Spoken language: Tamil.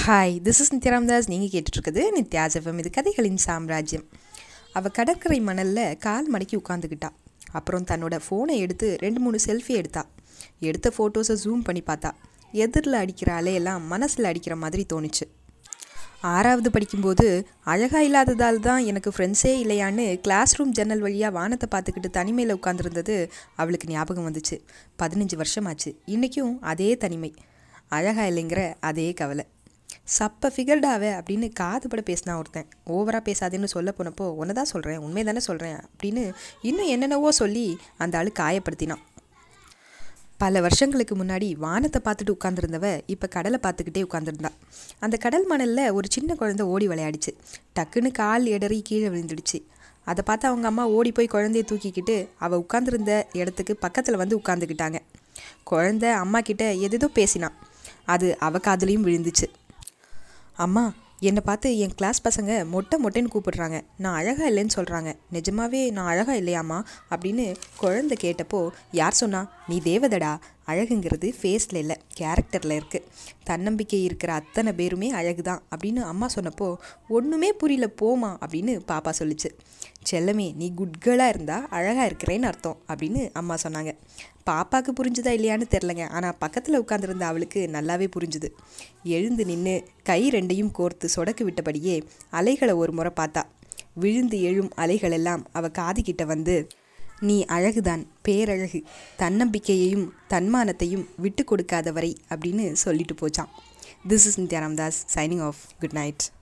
hi this is Nithya Ramdas நீங்கள் கேட்டுட்ருக்குது நித்யா ஜெஃபம் இது கதைகளின் சாம்ராஜ்யம் அவள் கடற்கரை மணலில் கால் மடக்கி உட்காந்துக்கிட்டா அப்புறம் தன்னோட ஃபோனை எடுத்து ரெண்டு மூணு செல்ஃபி எடுத்தா எடுத்த ஃபோட்டோஸை ஜூம் பண்ணி பார்த்தா எதிரில் அடிக்கிற அலையெல்லாம் மனசில் அடிக்கிற மாதிரி தோணுச்சு ஆறாவது படிக்கும்போது அழகாக இல்லாததால் தான் எனக்கு ஃப்ரெண்ட்ஸே இல்லையான்னு கிளாஸ் ரூம் ஜன்னல் வழியாக வானத்தை பார்த்துக்கிட்டு தனிமையில் உட்காந்துருந்தது அவளுக்கு ஞாபகம் வந்துச்சு பதினஞ்சு வருஷமாச்சு இன்றைக்கும் அதே தனிமை அழகா இல்லைங்கிற அதே கவலை சப்ப ஃபிகர்டாவே அப்படின்னு காது பட பேசினா ஒருத்தன் ஓவராக பேசாதேன்னு சொல்ல போனப்போ உன்னை தான் சொல்கிறேன் உண்மை தானே சொல்கிறேன் அப்படின்னு இன்னும் என்னென்னவோ சொல்லி அந்த ஆள் காயப்படுத்தினான் பல வருஷங்களுக்கு முன்னாடி வானத்தை பார்த்துட்டு உட்காந்துருந்தவ இப்போ கடலை பார்த்துக்கிட்டே உட்காந்துருந்தா அந்த கடல் மணலில் ஒரு சின்ன குழந்தை ஓடி விளையாடிச்சு டக்குன்னு கால் இடறி கீழே விழுந்துடுச்சு அதை பார்த்து அவங்க அம்மா ஓடி போய் குழந்தைய தூக்கிக்கிட்டு அவள் உட்காந்துருந்த இடத்துக்கு பக்கத்தில் வந்து உட்காந்துக்கிட்டாங்க குழந்தை அம்மா கிட்ட எதேதோ பேசினான் அது அவ காதுலேயும் விழுந்துச்சு அம்மா என்னை பார்த்து என் கிளாஸ் பசங்க மொட்டை மொட்டைன்னு கூப்பிடுறாங்க நான் அழகாக இல்லைன்னு சொல்கிறாங்க நிஜமாவே நான் அழகாக இல்லையாம்மா அப்படின்னு குழந்தை கேட்டப்போ யார் சொன்னா நீ தேவதடா அழகுங்கிறது ஃபேஸில் இல்லை கேரக்டரில் இருக்குது தன்னம்பிக்கை இருக்கிற அத்தனை பேருமே அழகு தான் அப்படின்னு அம்மா சொன்னப்போ ஒன்றுமே புரியல போமா அப்படின்னு பாப்பா சொல்லிச்சு செல்லமே நீ குட் கேர்ளாக இருந்தால் அழகாக இருக்கிறேன்னு அர்த்தம் அப்படின்னு அம்மா சொன்னாங்க பாப்பாவுக்கு புரிஞ்சுதா இல்லையான்னு தெரிலங்க ஆனால் பக்கத்தில் உட்காந்துருந்த அவளுக்கு நல்லாவே புரிஞ்சுது எழுந்து நின்று கை ரெண்டையும் கோர்த்து சொடக்கு விட்டபடியே அலைகளை ஒரு முறை பார்த்தா விழுந்து எழும் அலைகளெல்லாம் அவ காதுகிட்ட வந்து நீ அழகுதான் பேரழகு தன்னம்பிக்கையையும் தன்மானத்தையும் விட்டு கொடுக்காதவரை அப்படின்னு சொல்லிட்டு போச்சான் this is Nithya Ramdas signing off good night